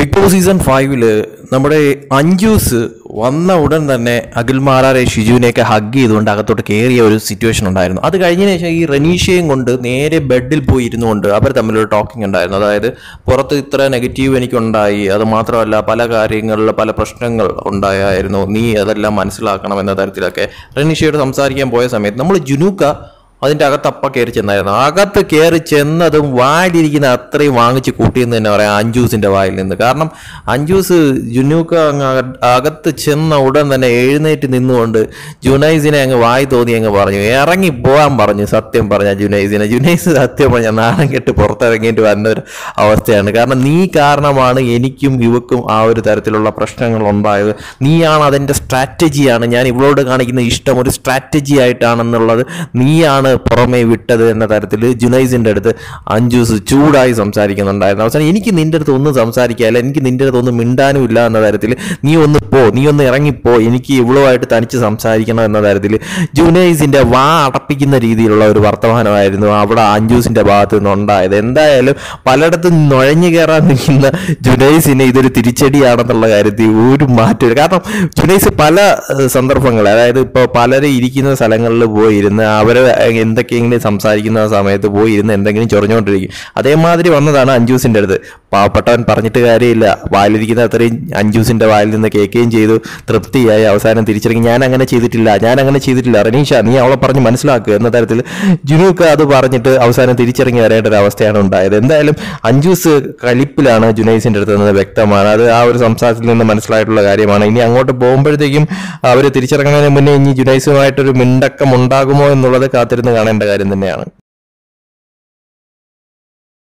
big boss season ഫൈവില് നമ്മുടെ അഞ്ജൂസ് വന്ന ഉടൻ തന്നെ അഖിൽമാരാരെ ഷിജുവിനെയൊക്കെ ഹഗ് ചെയ്തുകൊണ്ട് അകത്തോട്ട് കയറിയ ഒരു സിറ്റുവേഷൻ ഉണ്ടായിരുന്നു അത് കഴിഞ്ഞതിന് ശേഷം ഈ റനീഷയും കൊണ്ട് നേരെ ബെഡിൽ പോയി ഇരുന്നുകൊണ്ട് അവർ തമ്മിലൊരു ടോക്കിംഗ് ഉണ്ടായിരുന്നു അതായത് പുറത്ത് ഇത്ര നെഗറ്റീവ് എനിക്കുണ്ടായി അത് മാത്രമല്ല പല കാര്യങ്ങളിൽ പല പ്രശ്നങ്ങൾ ഉണ്ടായായിരുന്നു നീ അതെല്ലാം മനസ്സിലാക്കണം എന്ന തരത്തിലൊക്കെ റനീഷയോട് സംസാരിക്കാൻ പോയ സമയത്ത് നമ്മൾ ജുനൂക്ക അതിൻ്റെ അകത്ത് അപ്പ കയറി ചെന്നായിരുന്നു അകത്ത് കയറി ചെന്നതും വായിലിരിക്കുന്ന അത്രയും വാങ്ങിച്ച് കൂട്ടിയെന്ന് തന്നെ പറയാം അഞ്ജൂസിൻ്റെ വായിൽ നിന്ന് കാരണം അഞ്ജൂസ് ജുനൂക്ക അങ്ങ് അക- അകത്ത് ചെന്ന ഉടൻ തന്നെ എഴുന്നേറ്റ് നിന്നുകൊണ്ട് ജുനൈസിനെ അങ്ങ് വായി തോന്നി അങ്ങ് പറഞ്ഞു ഇറങ്ങി പോകാൻ പറഞ്ഞു സത്യം പറഞ്ഞ ജുനൈസിനെ ജുനൈസ് സത്യം പറഞ്ഞ നാണം കെട്ട് പുറത്തിറങ്ങിയിട്ട് വന്ന ഒരു അവസ്ഥയാണ് കാരണം നീ കാരണമാണ് എനിക്കും ഇവക്കും ആ ഒരു തരത്തിലുള്ള പ്രശ്നങ്ങൾ ഉണ്ടായത് നീയാണ് അതിൻ്റെ സ്ട്രാറ്റജിയാണ് ഞാൻ ഇവളോട് കാണിക്കുന്ന ഇഷ്ടം ഒരു സ്ട്രാറ്റജി ആയിട്ടാണെന്നുള്ളത് നീയാണ് പുറമേ വിട്ടത് എന്ന തരത്തിൽ ജുനൈസിൻ്റെ അടുത്ത് അഞ്ജൂസ് ചൂടായി സംസാരിക്കുന്നുണ്ടായിരുന്നു അവസാനം എനിക്ക് നിൻ്റെ അടുത്ത് ഒന്നും സംസാരിക്കാല്ല എനിക്ക് നിൻ്റെ അടുത്ത് ഒന്നും മിണ്ടാനും ഇല്ല എന്ന തരത്തിൽ നീ ഒന്ന് പോ നീ ഒന്ന് ഇറങ്ങിപ്പോ എനിക്ക് ഇവളുമായിട്ട് തനിച്ച് സംസാരിക്കണം എന്ന തരത്തിൽ ജുനൈസിൻ്റെ വാ അടപ്പിക്കുന്ന രീതിയിലുള്ള ഒരു വർത്തമാനമായിരുന്നു അവിടെ അഞ്ജൂസിൻ്റെ ഭാഗത്ത് നിന്നുണ്ടായത് എന്തായാലും പലയിടത്തും നുഴഞ്ഞു കയറാൻ നിൽക്കുന്ന ജുനൈസിനെ ഇതൊരു തിരിച്ചടിയാണെന്നുള്ള കാര്യത്തിൽ ഒരു മാറ്റമില്ല കാരണം ജുനൈസ് പല ഏഹ്, സന്ദർഭങ്ങൾ അതായത് ഇപ്പോൾ പലരും ഇരിക്കുന്ന സ്ഥലങ്ങളിൽ പോയി ഇരുന്ന് അവരെ എന്തൊക്കെയെങ്കിലും സംസാരിക്കുന്ന സമയത്ത് പോയി ഇരുന്ന് എന്തെങ്കിലും ചൊറിഞ്ഞുകൊണ്ടിരിക്കും അതേമാതിരി വന്നതാണ് അഞ്ജൂസിൻ്റെ അടുത്ത് പാവപ്പെട്ടവൻ പറഞ്ഞിട്ട് കാര്യമില്ല വായിലിരിക്കുന്ന അത്രയും അഞ്ജൂസിൻ്റെ വായിൽ നിന്ന് കേൾക്കുകയും ചെയ്തു തൃപ്തിയായി അവസാനം തിരിച്ചിറങ്ങി ഞാൻ അങ്ങനെ ചെയ്തിട്ടില്ല ഞാൻ അങ്ങനെ ചെയ്തിട്ടില്ല റനീഷ നീ അവളെ പറഞ്ഞ് മനസ്സിലാക്കുക എന്ന തരത്തിൽ ജുനൂക്ക് അത് പറഞ്ഞിട്ട് അവസാനം തിരിച്ചിറങ്ങി വരേണ്ട ഒരു അവസ്ഥയാണ് ഉണ്ടായത് എന്തായാലും അഞ്ജൂസ് കലിപ്പിലാണ് ജുനൈസിന്റെ അടുത്ത് നിന്ന് വ്യക്തമാണ് അത് ആ ഒരു സംസാരത്തിൽ നിന്ന് മനസ്സിലായിട്ടുള്ള കാര്യമാണ് ഇനി അങ്ങോട്ട് പോകുമ്പോഴത്തേക്കും അവർ തിരിച്ചിറങ്ങുന്നതിന് മുന്നേ ഇനി ജുനൈസുമായിട്ടൊരു മിണ്ടക്കം ഉണ്ടാകുമോ എന്നുള്ളത് കാത്തിരുന്ന് കാണേണ്ട കാര്യം തന്നെയാണ്